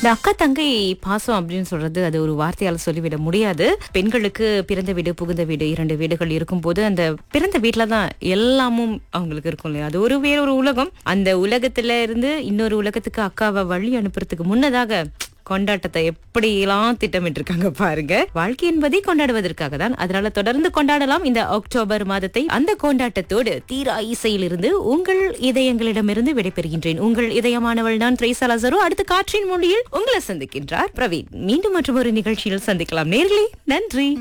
இந்த அக்கா தங்கை பாசம் அப்படின்னு சொல்றது அது ஒரு வார்த்தையால சொல்லிவிட முடியாது பெண்களுக்கு பிறந்த வீடு புகுந்த வீடு இரண்டு வீடுகள் இருக்கும்போது அந்த பிறந்த வீட்டுல தான் எல்லாமும் அவங்களுக்கு இருக்கும் இல்லையா அது ஒரு வேற ஒரு உலகம் அந்த உலகத்துல இருந்து இன்னொரு உலகத்துக்கு அக்காவை வழி அனுப்புறதுக்கு முன்னதாக கொண்டாட்டத்தை எப்படியெல்லாம் திட்டமிட்டிருக்காங்க பாருங்க வாழ்க்கை என்பதை கொண்டாடுவதற்காக தான் அதனால தொடர்ந்து கொண்டாடலாம் இந்த அக்டோபர் மாதத்தை அந்த கொண்டாட்டத்தோடு தீரா இசையிலிருந்து உங்கள் இதயங்களிடமிருந்து விடைபெறுகின்றேன் உங்கள் இதயமானவள் நான் திரைசலாசரோ அடுத்த காற்றின் மொழியில் உங்களை சந்திக்கின்றார் பிரவீன் மீண்டும் மற்றும் ஒரு நிகழ்ச்சியில் சந்திக்கலாம் நேர்களே நன்றி